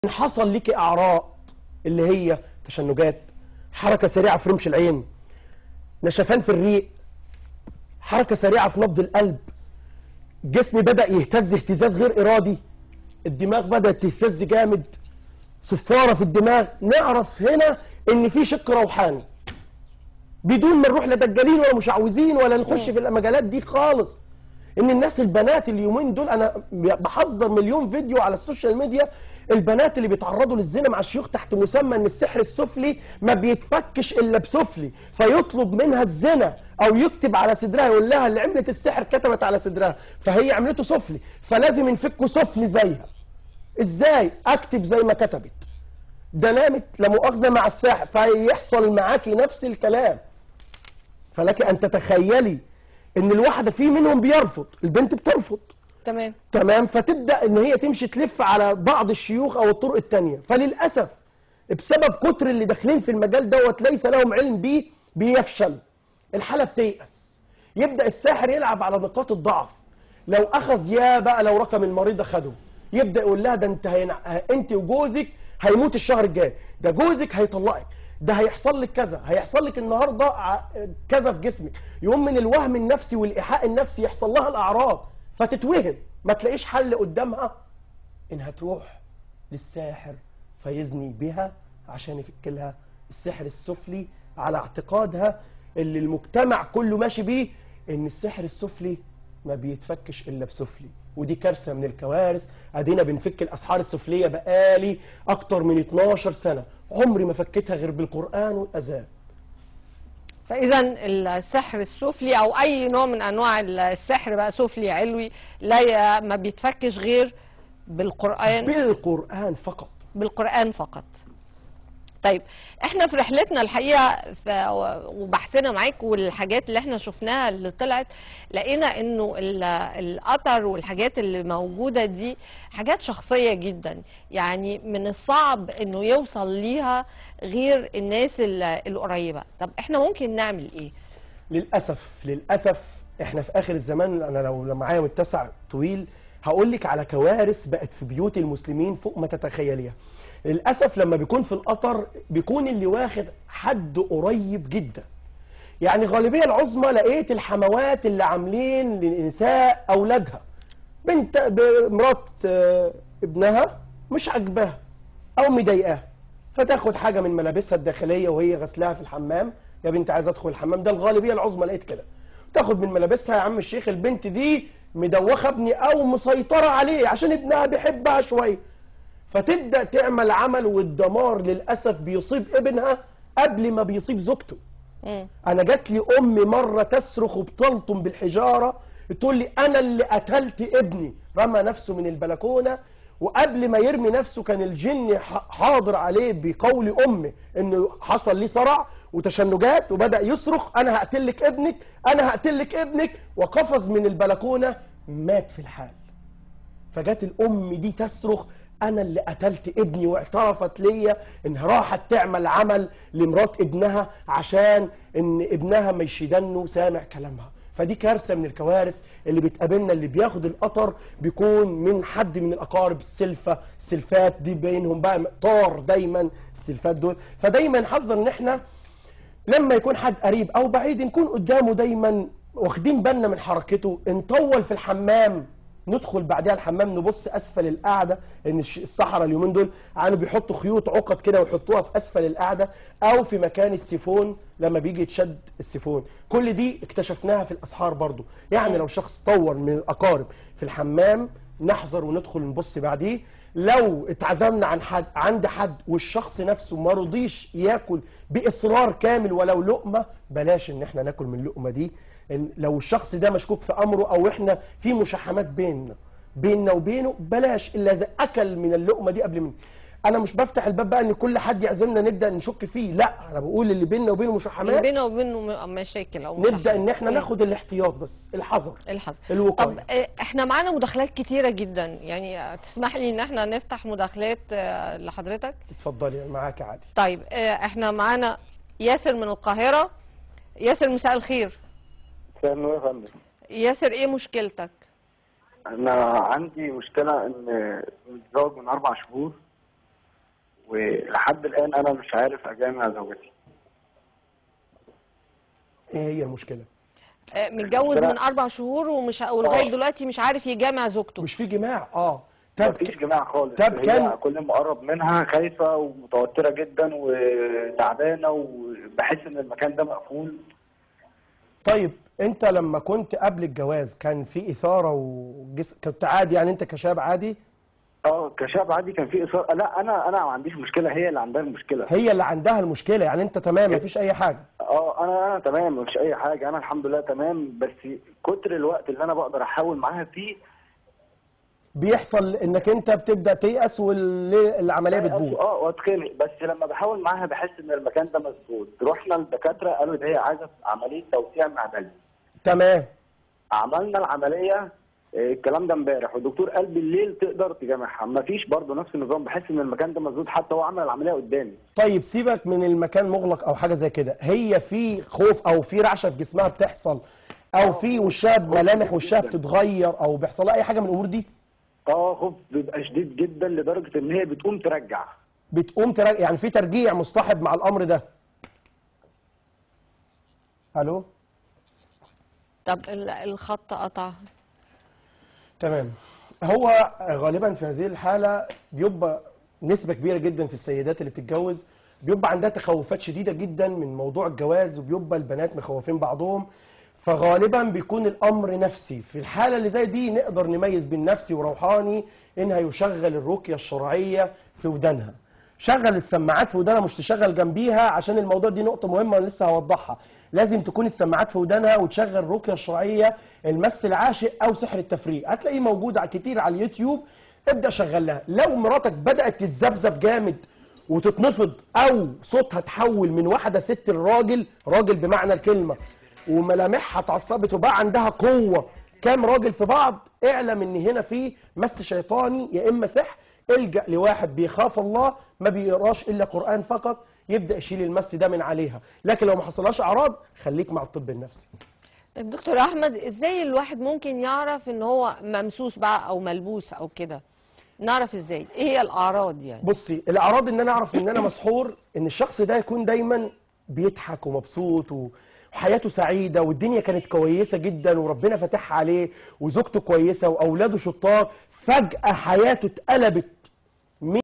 حصل لك اعراض اللي هي تشنجات حركه سريعه في رمش العين نشفان في الريق حركه سريعه في نبض القلب جسمي بدا يهتز اهتزاز غير ارادي الدماغ بدات تهتز جامد صفاره في الدماغ نعرف هنا ان في شق روحاني بدون ما نروح لا دجالين ولا مشعوذين ولا نخش في المجالات دي خالص ان الناس البنات اليومين دول انا بحذر مليون فيديو على السوشيال ميديا البنات اللي بيتعرضوا للزنا مع الشيوخ تحت مسمى ان السحر السفلي ما بيتفكش الا بسفلي فيطلب منها الزنا او يكتب على صدرها يقول لها اللي عملت السحر كتبت على صدرها فهي عملته سفلي فلازم ينفكوا سفلي زيها ازاي اكتب زي ما كتبت ده نامت لا مؤاخذه مع الساحر فيحصل معاكي نفس الكلام فلك ان تتخيلي ان الواحده في منهم بيرفض البنت بترفض تمام تمام فتبدا ان هي تمشي تلف على بعض الشيوخ او الطرق التانية فللاسف بسبب كتر اللي داخلين في المجال دوت ليس لهم علم بيه بيفشل الحاله بتيأس يبدا الساحر يلعب على نقاط الضعف لو اخذ يا بقى لو رقم المريض اخده يبدا يقول لها ده انت هين... انت وجوزك هيموت الشهر الجاي ده جوزك هيطلقك ده هيحصل لك كذا هيحصل لك النهارده ع- كذا في جسمك يقوم من الوهم النفسي والايحاء النفسي يحصل لها الاعراض فتتوهم ما تلاقيش حل قدامها انها تروح للساحر فيزني بها عشان يفك لها السحر السفلي على اعتقادها اللي المجتمع كله ماشي بيه ان السحر السفلي ما بيتفكش الا بسفلي ودي كارثه من الكوارث ادينا بنفك الاسحار السفليه بقالي اكتر من 12 سنه عمري ما فكيتها غير بالقران والاذان فاذا السحر السفلي او اي نوع من انواع السحر بقى سفلي علوي لا ي- ما بيتفكش غير بالقران بالقران فقط بالقرآن فقط طيب احنا في رحلتنا الحقيقة ف... وبحثنا معاك والحاجات اللي احنا شفناها اللي طلعت لقينا انه ال- القطر والحاجات اللي موجودة دي حاجات شخصية جدا يعني من الصعب انه يوصل ليها غير الناس ال- القريبة طب احنا ممكن نعمل ايه للاسف للاسف احنا في اخر الزمان انا لو لو معايا متسع طويل هقول لك على كوارث بقت في بيوت المسلمين فوق ما تتخيليها للاسف لما بيكون في القطر بيكون اللي واخد حد قريب جدا يعني غالبيه العظمى لقيت الحموات اللي عاملين للنساء اولادها بنت ب- مرات آه، ابنها مش عاجباها او مضايقاها فتاخد حاجه من ملابسها الداخليه وهي غسلاها في الحمام يا بنت عايزه ادخل الحمام ده الغالبيه العظمى لقيت كده تاخد من ملابسها يا عم الشيخ البنت دي مدوخه ابني او مسيطره عليه عشان ابنها بيحبها شويه فتبدا تعمل عمل والدمار للاسف بيصيب ابنها قبل ما بيصيب زوجته مم. انا جات لي ام مره تصرخ وبتلطم بالحجاره تقول لي انا اللي قتلت ابني رمى نفسه من البلكونه وقبل ما يرمي نفسه كان الجن ح- حاضر عليه بقول امه انه حصل ليه صرع وتشنجات وبدا يصرخ انا هقتلك ابنك انا هقتلك ابنك وقفز من البلكونه مات في الحال فجت الام دي تصرخ انا اللي قتلت ابني واعترفت ليا انها راحت تعمل عمل لمرات ابنها عشان ان ابنها ما يشيدنه سامع كلامها فدي كارثه من الكوارث اللي بتقابلنا اللي بياخد القطر بيكون من حد من الاقارب السلفه السلفات دي بينهم بقى طار دايما السلفات دول فدايما حذر ان احنا لما يكون حد قريب او بعيد نكون قدامه دايما واخدين بالنا من حركته نطول في الحمام ندخل بعدها الحمام نبص اسفل القعده ان الش- الصحراء اليومين دول كانوا بيحطوا خيوط عقد كده ويحطوها في اسفل القعده او في مكان السيفون لما بيجي يتشد السيفون كل دي اكتشفناها في الاسحار برضو يعني لو شخص طول من الاقارب في الحمام نحذر وندخل نبص بعديه لو اتعزمنا عن حد عند حد والشخص نفسه ما رضيش ياكل باصرار كامل ولو لقمه بلاش ان احنا ناكل من اللقمه دي إن لو الشخص ده مشكوك في امره او احنا في مشاحمات بيننا بيننا وبينه بلاش الا اذا اكل من اللقمه دي قبل مني انا مش بفتح الباب بقى ان كل حد يعزمنا نبدا نشك فيه لا انا بقول اللي بيننا وبينه اللي مشاحمات بينه وبينه م- مشاكل او نبدا مشاحنات. ان احنا مم. ناخد الاحتياط بس الحذر الحظ الوقاية. طب آه، احنا معانا مداخلات كتيرة جدا يعني آه، تسمح لي ان احنا نفتح مداخلات آه، لحضرتك اتفضلي معاك عادي طيب آه، احنا معانا ياسر من القاهرة ياسر مساء الخير مساء النور يا فندم ياسر ايه مشكلتك انا عندي مشكله ان متزوج من اربع شهور لحد الان انا مش عارف اجامع زوجتي ايه هي المشكله آه، متجوز من اربع شهور ومش ولغايه دلوقتي مش عارف يجامع زوجته مش في جماع اه طب مفيش جماع خالص طب هي كان- كل ما اقرب منها خايفه ومتوتره جدا وتعبانه وبحس ان المكان ده مقفول طيب انت لما كنت قبل الجواز كان في اثاره وجس... كنت عادي يعني انت كشاب عادي اه كشاب عادي كان في اصرار لا انا انا ما عنديش مشكله هي اللي عندها المشكله هي اللي عندها المشكله يعني انت تمام مفيش اي حاجه اه انا انا تمام مفيش اي حاجه انا الحمد لله تمام بس كتر الوقت اللي انا بقدر احاول معاها فيه بيحصل انك انت بتبدا تيأس والعمليه بتبوظ اه واتخنق بس لما بحاول معاها بحس ان المكان ده مسدود رحنا للدكاتره قالوا ده هي عايزه عمليه توسيع معدني تمام عملنا العمليه آه، الكلام ده امبارح والدكتور قال بالليل تقدر تجامعها مفيش برضه نفس النظام بحس ان المكان ده مسدود حتى هو عمل العمليه قدامي طيب سيبك من المكان مغلق او حاجه زي كده هي في خوف او في رعشه في جسمها بتحصل او في وشها ملامح وشها بتتغير او بيحصل لها اي حاجه من الامور دي اه خوف بيبقى شديد جدا لدرجه ان هي بتقوم ترجع بتقوم ترجع يعني في ترجيع مصطحب مع الامر ده الو طب ال- الخط قطع تمام هو غالبا في هذه الحالة بيبقى نسبة كبيرة جدا في السيدات اللي بتتجوز بيبقى عندها تخوفات شديدة جدا من موضوع الجواز وبيبقى البنات مخوفين بعضهم فغالبا بيكون الأمر نفسي في الحالة اللي زي دي نقدر نميز بين نفسي وروحاني إنها يشغل الرقية الشرعية في ودانها شغل السماعات في ودانها مش تشغل جنبيها عشان الموضوع دي نقطة مهمة أنا لسه هوضحها لازم تكون السماعات في ودانها وتشغل الرقية الشرعية المس العاشق أو سحر التفريق هتلاقيه موجود على- كتير على اليوتيوب ابدأ شغل لها لو مراتك بدأت تتذبذب جامد وتتنفض أو صوتها تحول من واحدة ست لراجل راجل بمعنى الكلمة وملامحها اتعصبت وبقى عندها قوة كام راجل في بعض اعلم ان هنا في مس شيطاني يا اما سحر الجا لواحد بيخاف الله ما بيقراش الا قران فقط يبدا يشيل المس ده من عليها لكن لو ما حصلهاش اعراض خليك مع الطب النفسي طيب دكتور احمد ازاي الواحد ممكن يعرف ان هو ممسوس بقى او ملبوس او كده نعرف ازاي ايه هي الاعراض يعني بصي الاعراض ان انا اعرف ان انا مسحور ان الشخص ده يكون دايما بيضحك ومبسوط و- وحياته سعيده والدنيا كانت كويسه جدا وربنا فتحها عليه وزوجته كويسه واولاده شطار فجاه حياته اتقلبت